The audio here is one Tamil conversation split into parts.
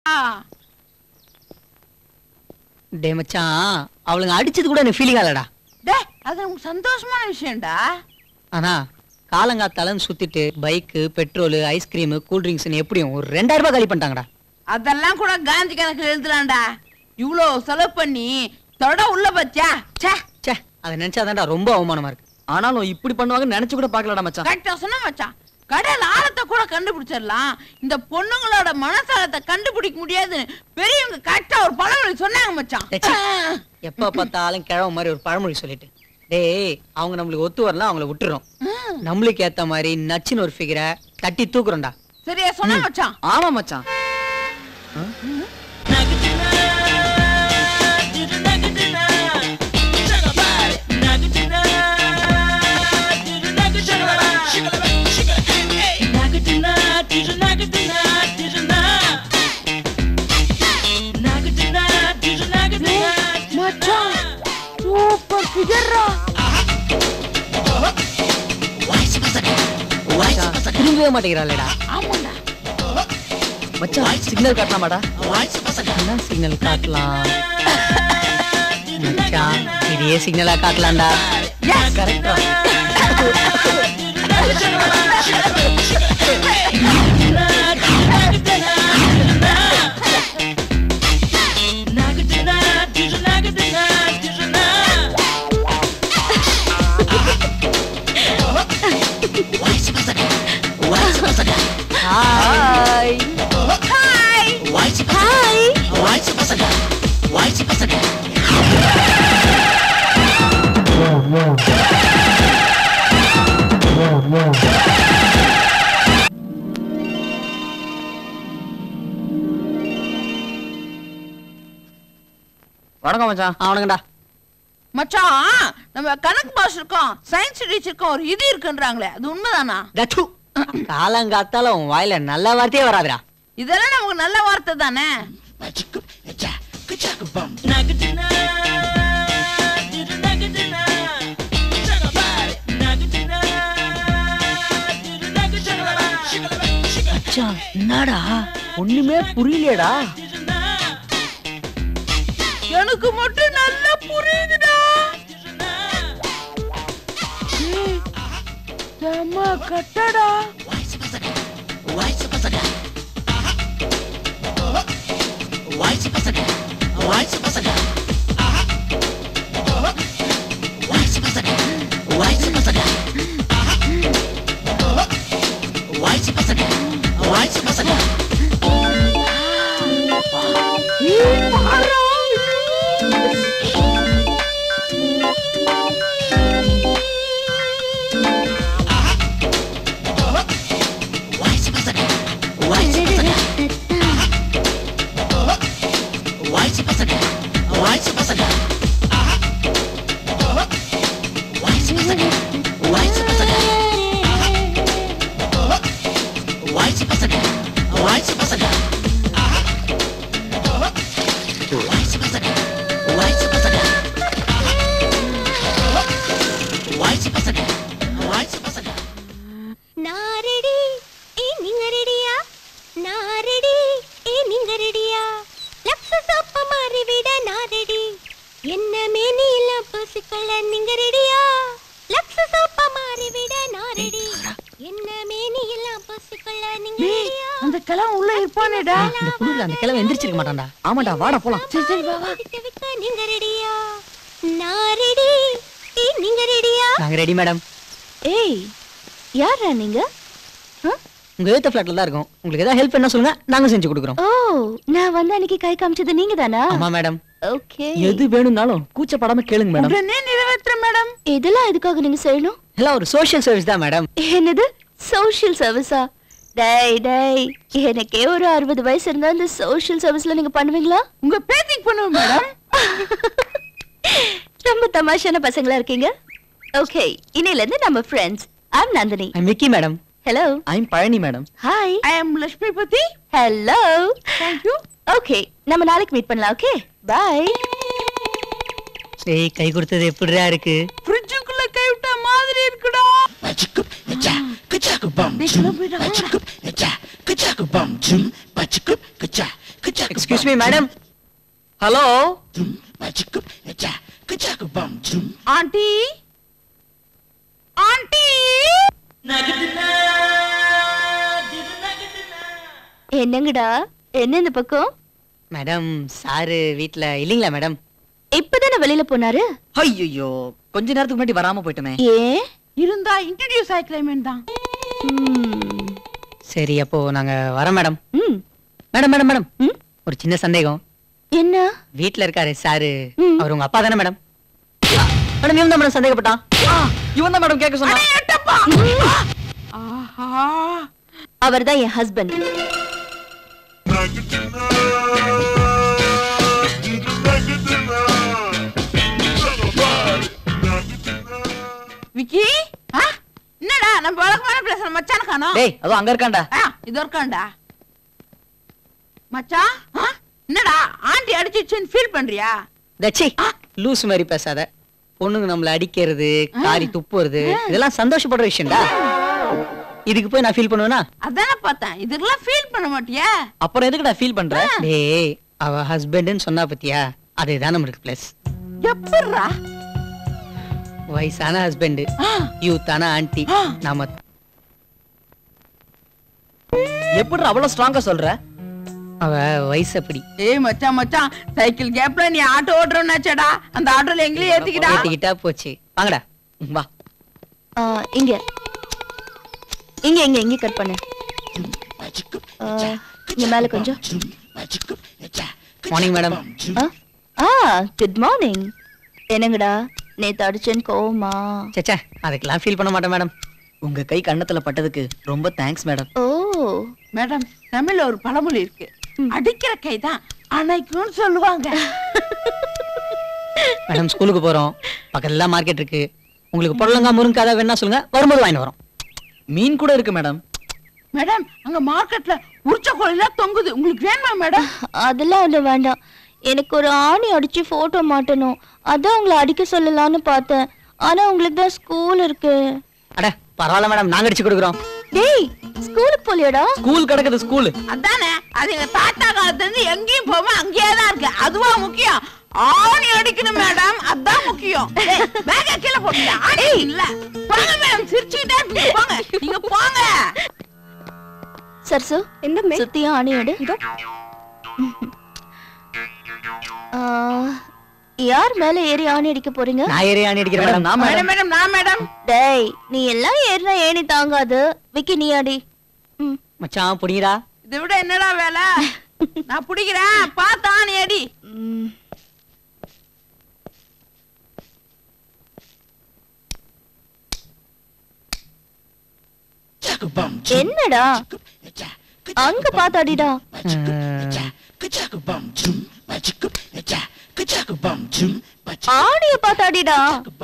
டே மச்சான் அவளுங்க அடிச்சது கூட எனக்கு ஃபீலிங் ஆகலடா டே அது நமக்கு சந்தோஷமான விஷயம்டா ஆனா காலங்காத்தாலன்னு சுத்திட்டு பைக்கு பெட்ரோலு ஐஸ்கிரீமு கூல் ட்ரிங்க்ஸ்னு எப்படியும் ஒரு ரெண்டாயிரம் ரூபாய் காலி பண்ணிட்டாங்கடா அதெல்லாம் கூட காந்தி கணக்குல எழுதலாம்டா இவ்வளோ செலவு பண்ணி தொட உள்ள பச்சா ச்சே ச்சே அதை நினைச்சாதான்டா ரொம்ப அவமானமா இருக்கு ஆனாலும் இப்படி பண்ணுவாங்கன்னு நினைச்சு கூட பார்க்கலடா மச்சான் கரெக்டா சொன்ன மச்சான் கடையில் ஆழத்தை கூட கண்டுபிடிச்சிடலாம் இந்த பொண்ணுங்களோட மனசாலத்தை கண்டுபிடிக்க முடியாதுன்னு பெரியவங்க கரெக்டா ஒரு பழமொழி சொன்னாங்க மச்சான் ஏ, ச்சே. எப்ப பார்த்தாலும் கிழவ மாதிரி ஒரு பழமொழி சொல்லிட்டு டேய் அவங்க நம்மளுக்கு ஒத்து வரலாம் அவங்கள விட்டுறோம் நம்மளுக்கு ஏத்த மாதிரி நச்சுன்னு ஒரு ஃபிகரை தட்டி தூக்குறோம்டா சரியா சொன்ன மச்சான் ஆமா மச்சான் மச்சான் சூப்பர் ஃபிகர்ரா மச்சான், திரும்பவே மாட்டேங்கிறாளேடா ஆமாண்டா மச்சான் சிக்னல் காட்டலாமாடா என்ன சிக்னல் காட்டலாம் மச்சான் இதையே சிக்னலா காட்டலாம்டா கரெக்டா ஹாய் வணக்கம் மச்சான் அவனுங்கடா மச்சான் நம்ம கணக்கு பாஸ் இருக்கோம் சயின்ஸ் டீச்சருக்கும் ஒரு இது இருக்குன்றாங்களே அது உண்மைதானா தச்சு காலங்காத்தால உன் வாயில நல்ல வார்த்தையே வராதுடா இதெல்லாம் நமக்கு நல்ல வார்த்தை தானே மச்சான் என்னடா ஒண்ணுமே புரியலையேடா எனக்கு மட்டும் நல்லா புரியுதுடா ஏய், செம்ம கட்டடா ஏய், பாரா. நான் ரெடி ஏ நீங்க ரெடியா நான் ரெடி ஏ நீங்க ரெடியா லக்ஸ் சோப்ப மாறி விட நான் ரெடி என்ன மேனி எல்லாம் பூசிக்கொள்ள நீங்க ரெடியா லக்ஸ் சோப்ப மாறி விட நான் ரெடி என்ன மேனி எல்லாம் பூசிக்கொள்ள நீங்க ஏய், ரெடியா அந்த கிழவன் உள்ள இருப்பானேடா இந்த குளிர்ல அந்த கிழமை எந்திரிச்சிருக்க மாட்டான்டா ஆமாடா வாடா போலாம் சரி சரி வா வா அடிக்க வைக்க நீங்க ரெடியா நான் ரெடி ஏ நீங்க ரெடியா நாங்க ரெடி மேடம் ஏய் யாரா நீங்க உங்க எழுத்த பிளாட்ல தான் இருக்கோம் உங்களுக்கு ஏதாவது ஹெல்ப் என்ன சொல்லுங்க நாங்க செஞ்சு கொடுக்குறோம் ஓ நான் வந்து அன்னைக்கு கை காமிச்சது நீங்க தானா ஆமா மேடம் ஓகே எது வேணும்னாலும் கூச்சப்படாம கேளுங்க மேடம் உடனே நிறைவேற்ற மேடம் இதெல்லாம் எதுக்காக நீங்க செய்யணும் எல்லாம் ஒரு சோஷியல் சர்வீஸ் தான் மேடம் என்னது சோஷியல் சர்வீஸா டேய் டேய் எனக்கே ஒரு அறுபது வயசு இருந்தா இந்த சோஷியல் சர்வீஸ்ல நீங்க பண்ணுவீங்களா உங்க பேத்திக்கு பண்ணுவேன் மேடம் ரொம்ப தமாஷான பசங்களா இருக்கீங்க ஓகே இன்னையில இருந்து நம்ம friends I'm Nandini I Mickey madam hello I'm Palani madam hi I am Lakshmipathi hello thank you okay நம்ம நாளைக்கு மீட் பண்ணலாம் ஓகே பை டேய் கை கொடுத்தது எப்படிடா இருக்கு ஃப்ரிட்ஜுக்குள்ள கை விட்ட மாதிரி இருக்குடா டேய், கிளம்பிடா. Excuse me madam hello aunty aunty என்னங்கடா என்ன இந்த பக்கம் மேடம் சாரு வீட்ல இல்லீங்களா மேடம் இப்பதானே வெளியில போனாரு ஐயோ கொஞ்ச நேரத்துக்கு முன்னாடி வராம போயிட்டோமே ஏன் இருந்தா இன்ட்ரடியூஸ் ஆயிக்கலாமேன்னு தான் ம். சரி அப்போ நாங்க வரோம் மேடம் ம். மேடம் மேடம் மேடம் ம்? ஒரு சின்ன சந்தேகம் என்ன வீட்ல இருக்காரு சாரு ம். அவர் உங்க அப்பா தானே மேடம் மேடம் இவன் தான் மேடம் சந்தேகப்பட்டான் இவன் தான் மேடம் கேட்க சொன்னா ஏட்டப்பா ஆஹா அவர்தான் என் ஹஸ்பண்ட் விக்கி ஆ? என்னடா நம்ம வழக்கமான பேசுற மச்சான காணோம் டேய் அதோ அங்க இருக்கான்டா ஆ, இது இருக்கான்டா மச்சான் ஆ? என்னடா ஆண்டி அடிச்சிச்சுன்னு ஃபீல் பண்றியா தச்சி லூஸ் மாதிரி பேசாத பொண்ணுங்க நம்மள அடிக்கிறது காரி துப்புறது இதெல்லாம் சந்தோஷப்படுற விஷயம்டா இதுக்கு போய் நான் ஃபீல் பண்ணுவேனா அதானே பார்த்தேன் இதுக்கெல்லாம் ஃபீல் பண்ண மாட்டியா அப்புறம் எதுக்குடா ஃபீல் பண்ற டேய் அவ ஹஸ்பண்ட்னு சொன்னா பத்தியா அதுதான் நம்மளுக்கு பிளஸ் எப்படிரா வயசான ஹஸ்பண்ட் யூத்தான ஆன்டி நாம எப்படி அவ்வளவு ஸ்ட்ராங்கா சொல்ற அவ வயசு அப்படி ஏய் மச்சான் மச்சான் சைக்கிள் கேப்ல நீ ஆட்டோ ஓட்டுறோம்னாச்சடா அந்த ஆட்டோல எங்களையும் ஏத்திக்கிடா ஏத்திக்கிட்டா போச்சு வாங்கடா வா ஆ, இங்க இங்க இங்க இங்க கட் பண்ணு ஆ, இங்க மேல கொஞ்சம் மார்னிங் மேடம் ஆ? ஆ குட் மார்னிங் என்னங்கடா நேத்து அடிச்சேன் கோவமா சேச்சா அதுக்கெல்லாம் ஃபீல் பண்ண மாட்டேன் மேடம் உங்க கை கண்ணத்துல பட்டதுக்கு ரொம்ப தேங்க்ஸ் மேடம் ஓ மேடம் தமிழ்ல ஒரு பழமொழி இருக்கு அடிக்கிற கைதான் அணைக்கும்னு சொல்லுவாங்க மேடம் ஸ்கூலுக்கு போறோம் பக்கத்துல மார்க்கெட் இருக்கு உங்களுக்கு புடலங்கா முருங்கா ஏதாவது வேணா சொல்லுங்க வரும்போது வாங்கிட்டு வரோம் மீன் கூட இருக்கு மேடம் மேடம் அங்க மார்க்கெட்ல உரிச்ச கோழிலாம் தொங்குது உங்களுக்கு வேணுமா மேடம் அதெல்லாம் ஒண்ணு வேண்டாம் எனக்கு ஒரு ஆணி அடிச்சு போட்டோ மாட்டணும் அதான் உங்களை அடிக்க சொல்லலாம்னு பார்த்தேன் ஆனா உங்களுக்கு தான் ஸ்கூல் இருக்கு அட பரவாயில்ல மேடம் நாங்க அடிச்சு கொடுக்குறோம் டேய் ஸ்கூலுக்கு போலியாடா ஸ்கூல் கிடக்குது ஸ்கூல் அதானே அது எங்க தாத்தா காலத்துல இருந்து எங்கேயும் போகாம அங்கேயே தான் இருக்கு அதுவா முக்கியம் ஆணி அடிக்கணும் மேடம் அதான் முக்கியம் ஏய், பேக்க கீழே போட்டுட்டா ஆணி இல்ல போங்க மேடம் சிரிச்சுக்கிட்டே இருக்கீங்க. போங்க நீங்க போங்க சர்சு எந்த சுத்தியும் ஆணி எடு ஆ, யார் மேல ஏறி ஆணி அடிக்க போறீங்க நான் ஏறி ஆணி அடிக்கிறேன் மேடம் மேடம் நான் மேடம் மேடம் நான் மேடம் டேய் நீ எல்லாம் ஏறினா ஏணி தாங்காது விக்கி நீ அடி ம் மச்சான் புடிங்கடா இதை விட என்னடா வேலை நான் பிடிக்கிறேன் பார்த்து ஆணி அடி ம். என்னடா அங்க பார்த்து அடிடா ஆடிய பார்த்து அடிடா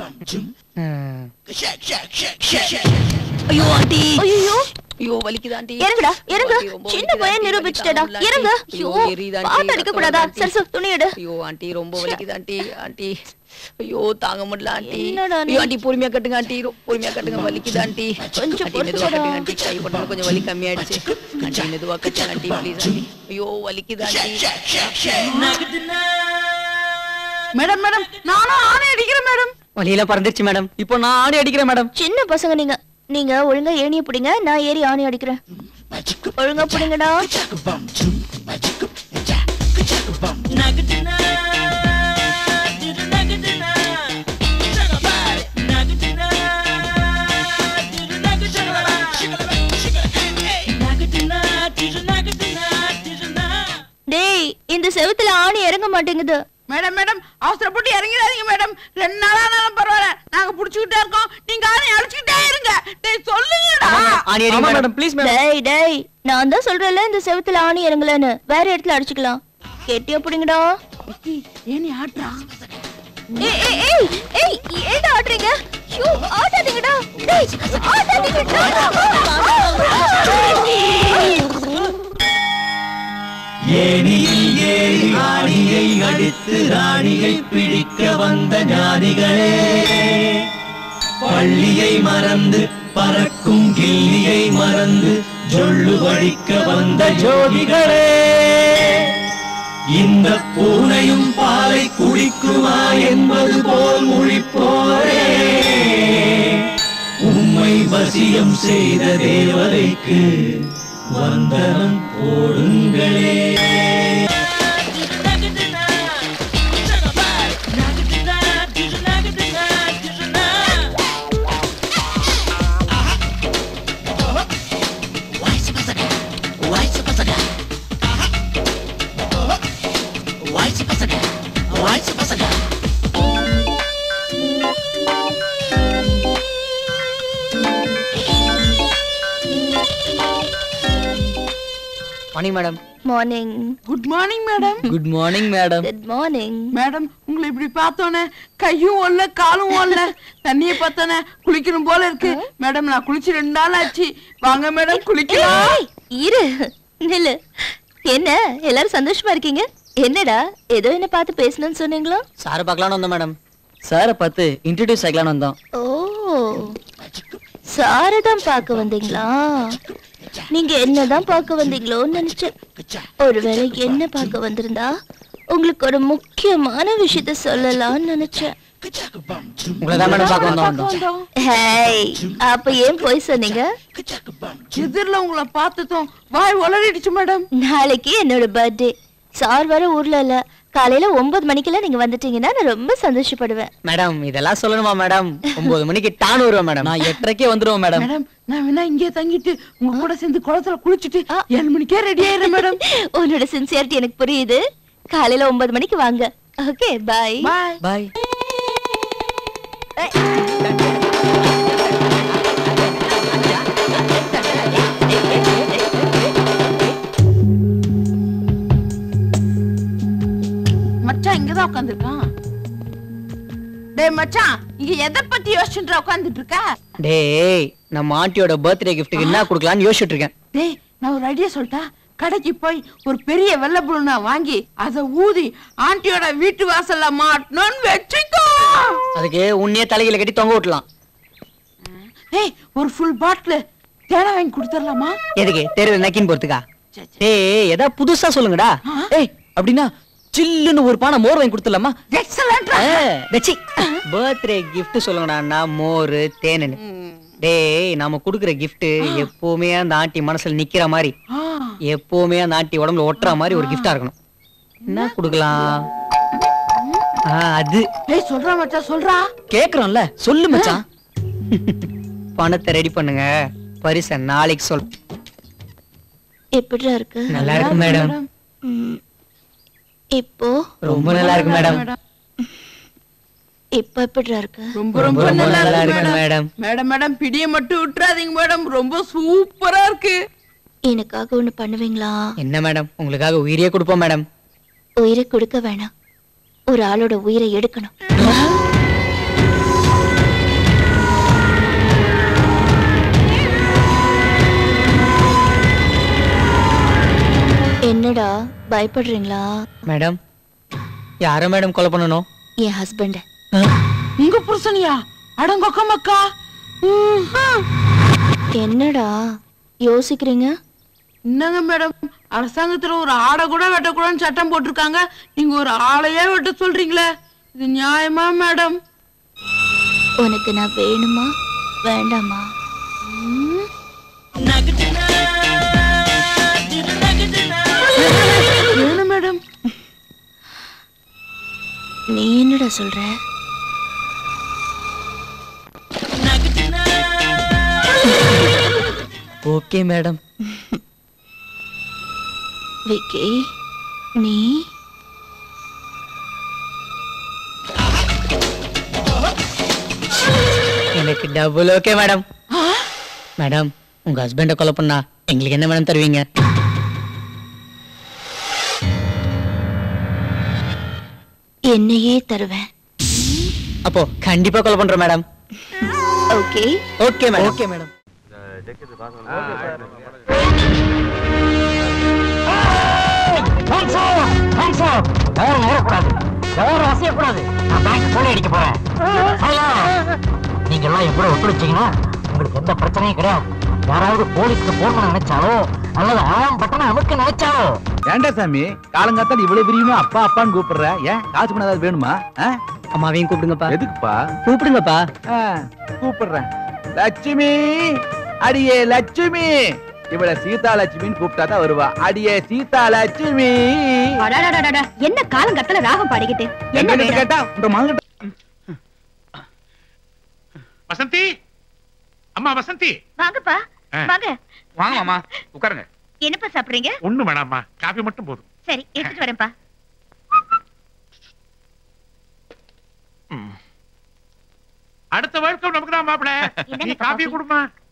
ஐயோ ஆண்டி ஐயோ ஐயோ வலிக்குது ஆண்டி இறங்குடா இறங்கு ஐயோ, ரொம்ப சின்ன வலிக்குது பையன் ஆண்டி, நிரூபிச்சுட்டடா வலிக்குது இறங்கு ஆண்டி. ஐயோ ஐயோ, எரியுது ஆண்டி, பார்த்து அடிக்க ரத்தம் கூடாதா வருது ஆண்டி. சரசு துணி எடு ஐயோ ஆண்டி ரொம்ப வலிக்குது ஆண்டி ஆண்டி ஐயோ தாங்க முடியல ஆண்டி என்னடா நீ? ஐயோ ஆண்டி பொறுமையா கட்டுங்க ஆண்டி ரொ- பொறுமையா கட்டுங்க வலிக்குது ஆண்டி கொஞ்சம் ஆண்டி மெதுவா பொறுத்துக்கடா. கட்டுங்க ஆண்டி கை பட்டது கொஞ்சம் வலி கம்மியாயிடுச்சு ஆண்டி மெதுவா கட்டுங்க ஆண்டி ப்ளீஸ் ஆண்டி ஐயோ வலிக்குது ஆண்டி மேடம் மேடம் நானும் ஆணி அடிக்கிறேன் மேடம் வலியில பறந்துருச்சு மேடம் இப்போ நான் ஆடி அடிக்கிறேன் மேடம் சின்ன பசங்க நீங்க நீங்க ஒழுங்கா ஏணிய பிடிங்க நான் ஏறி ஆணி அடிக்கிறேன் ஒழுங்கா பிடிங்கடா டேய் இந்த செவுத்துல ஆணி இறங்க மாட்டேங்குது மேடம் மேடம் அவசரப்பட்டு இறங்கிடாதீங்க மேடம் ரெண்டு நாளா நாளும் பரவாயில்ல நாங்க புடிச்சுக்கிட்டே இருக்கோம் நீங்க ஆணி அடிச்சுக்கிட்டே இருங்க டேய் சொல்லுங்கடா ஆணி அடி ஆமா மேடம் மேடம் ப்ளீஸ் மேடம் டேய் டேய் நான் தான் சொல்றேன்ல இந்த செவுத்துல ஆணி இறங்கலன்னு வேற இடத்துல அடிச்சுக்கலாம் கெட்டியா பிடிங்கடா ஏனி ஆட்றா ஏய் ஏய் ஏய் ஏய் ஏன்டா ஆடுறீங்க ஐயோ ஆடாதீங்கடா டேய் ஆடாதீங்கடா ஏணியில் ஏறி ஆணியை அடித்து ராணியை பிடிக்க வந்த ஞானிகளே பள்ளியை மறந்து பறக்கும் கில்லியை மறந்து ஜொள்ளு வடிக்க வந்த ஜோதிகளே இந்த பூனையும் பாலை குடிக்குமா என்பது போல் முழிப்போரே உம்மை வசியம் செய்த தேவதைக்கு வந்தனம் போடுங்களே மணி madam morning good morning madam good morning madam good morning madam உங்களை இப்படி பார்த்தோன்னே கையும் ஓடல காலும் ஓடல தண்ணிய பார்த்தோன்னே குளிக்கணும் போல இருக்கு மேடம் நான் குளிச்சு ரெண்டு நாள் ஆச்சு வாங்க மேடம் குளிக்கலாம் இரு நில்லு என்ன எல்லாரும் சந்தோஷமா இருக்கீங்க என்னடா ஏதோ என்ன பார்த்து பேசணும்னு சொன்னீங்களோ சாரை பார்க்கலான்னு வந்தோம் மேடம் சாரை பார்த்து இன்ட்ரடியூஸ் ஆகலாம்னு வந்தோம் ஓ சாரதான் பார்க்க வந்தீங்களா நீங்க என்னதான் பார்க்க வந்தீங்களோன்னு நினைச்சேன் ஒருவேளை என்ன பார்க்க வந்திருந்தா உங்களுக்கு ஒரு முக்கியமான விஷயத்த சொல்லலாம்னு நினைச்சேன் உங்களை தான் மேடம் பார்க்க வந்தோம் வந்தோம் வந்தோம் ஹேய் அப்ப ஏன் போய் சொன்னீங்க எதிரில் உங்களை பார்த்ததும் வாய் உளறிடுச்சு மேடம் நாளைக்கு என்னோட பர்த்டே சார் வர ஊர்ல இல்ல காலையில ஒன்பது மணிக்கெல்லாம் நீங்க வந்துட்டீங்கன்னா நான் ரொம்ப சந்தோஷப்படுவேன் மேடம் இதெல்லாம் சொல்லணுமா மேடம் ஒன்பது மணிக்கு டான் வருவேன் மேடம் நான் எட்டரைக்கே வந்துருவேன் மேடம் மேடம் நான் வேணா இங்கே தங்கிட்டு உங்க கூட சேர்ந்து குளத்துல குளிச்சுட்டு ஏழு மணிக்கே ரெடி ஆயிடுறேன் மேடம் உன்னோட சின்சியாரிட்டி எனக்கு புரியுது காலையில ஒன்பது மணிக்கு வாங்க ஓகே பாய் பாய் பாய் மச்சான் இங்கதான் உட்காந்துருக்கான் டேய் மச்சான் இங்க எதை பத்தி யோசிச்சுட்டு உட்காந்துட்டு இருக்க டேய் நம்ம ஆண்டியோட பர்த்டே கிஃப்ட்டுக்கு என்ன கொடுக்கலாம்னு யோசிச்சுட்டு இருக்கேன் டேய் நான் ஒரு ஐடியா சொல்லிட்டா கடைக்கு போய் ஒரு பெரிய வெள்ளை புழுனா வாங்கி அத ஊதி ஆண்டியோட வீட்டு வாசல்ல மாட்டணும்னு வச்சுக்கோ அதுக்கு உன்னையே தலையில கட்டி தொங்க விட்டலாம் ஏய் ஒரு ஃபுல் பாட்டில் தேனை வாங்கி கொடுத்துடலாமா எதுக்கு தெருவில் நக்கின்னு போறதுக்கா டேய் ஏதா புதுசா சொல்லுங்கடா ஏய் அப்படின்னா சில்லுன்னு ஒரு பானை மோர் வாங்கி கொடுத்துடலாமா எக்ஸலண்ட் தச்சி பர்த்டே gift சொல்லுங்கடான்னா மோர் தேனுன்னு டேய் நாம குடுக்குற gift எப்பவுமே அந்த ஆண்டி மனசுல நிக்கிற மாதிரி எப்பவுமே அந்த ஆண்டி உடம்புல ஒட்டுற மாதிரி ஒரு gift-ஆ இருக்கணும் என்ன கொடுக்கலாம் ஆ, அது டேய் சொல்றா மச்சான் சொல்றா கேக்குறோம்ல சொல்லு மச்சான் பணத்தை ரெடி பண்ணுங்க பரிசை நாளைக்கு சொல் எப்படிடா இருக்கு நல்லா இருக்கு மேடம் ம், இப்போ ரொம்ப நல்லா இருக்கு மேடம் இப்போ எப்படிடா இருக்கு ரொம்ப ரொம்ப ரொம்ப நல்லா நல்லா இருக்கு இருக்கு மேடம் மேடம் மேடம் மேடம் பிடிய மட்டும் விட்டுறாதீங்க மேடம் ரொம்ப சூப்பரா இருக்கு எனக்காக ஒண்ணு பண்ணுவீங்களா என்ன மேடம் உங்களுக்காக உயிரியே கொடுப்போம் மேடம் உயிரை கொடுக்க வேணாம் ஒரு ஆளோட உயிரை எடுக்கணும் என்னடா பயப்படுறீங்களா மேடம் யார மேடம் கொலை பண்ணணும் என் ஹஸ்பண்ட் உங்க புருஷனியா அடங்கொக்க மக்கா என்னடா யோசிக்கிறீங்க என்னங்க மேடம் அரசாங்கத்துல ஒரு ஆடை கூட வெட்டக்கூடாதுன்னு சட்டம் போட்டிருக்காங்க நீங்க ஒரு ஆளையே வெட்ட சொல்றீங்களே இது நியாயமா மேடம் உனக்கு நான் வேணுமா வேண்டாமா வேணும் மேடம் நீ என்னடா சொல்ற ஓகே மேடம் விக்கி நீ எனக்கு டபுள் ஓகே மேடம் மேடம் உங்க ஹஸ்பண்ட கொலை பண்ணா எங்களுக்கு என்ன மேடம் தருவீங்க என்னையே தருவேன் அப்போ கண்டிப்பா கொலை பண்றோம் madam okay okay madam okay madam நீங்க எல்லாம் என் கூட ஒத்துழைச்சீங்கன்னா உங்களுக்கு எந்த பிரச்சனையும் கிடையாது யாராவது போலீஸ்க்கு போன் பண்ண நினைச்சாலோ அல்லது ஆம் பட்டனை அமுக்க நினைச்சாலோ ஏன்டா சாமி காலங்காத்தால இவ்வளவு பிரியுமா அப்பா அப்பான்னு கூப்பிடுற ஏன் காசு பணம் ஏதாவது வேணுமா ஆ? அம்மாவையும் கூப்பிடுங்கப்பா எதுக்குப்பா கூப்பிடுங்கப்பா ஆ, கூப்பிடுறேன் லட்சுமி அடியே லட்சுமி இவள சீதா லட்சுமின்னு கூப்பிட்டாதான் வருவா அடியே சீதா லட்சுமி அடாடாடாடா, என்ன காலங்கத்துல ராகம் பாடிக்கிட்டு என்ன எங்கிட்ட வேணும்? கேட்டா உங்க மகன் வசந்தி அம்மா வசந்தி வாங்கப்பா ஆ. வாங்க வாங்க மாமா உட்காருங்க என்னப்பா சாப்பிடுறீங்க ஒண்ணு வேணாம்மா காபி மட்டும் போதும் சரி எடுத்துட்டு வரேன்ப்பா அடுத்த வெல்கம் நமக்கு தான் மாப்பிள என்னங்க நீ காபி coffee? கொடுமா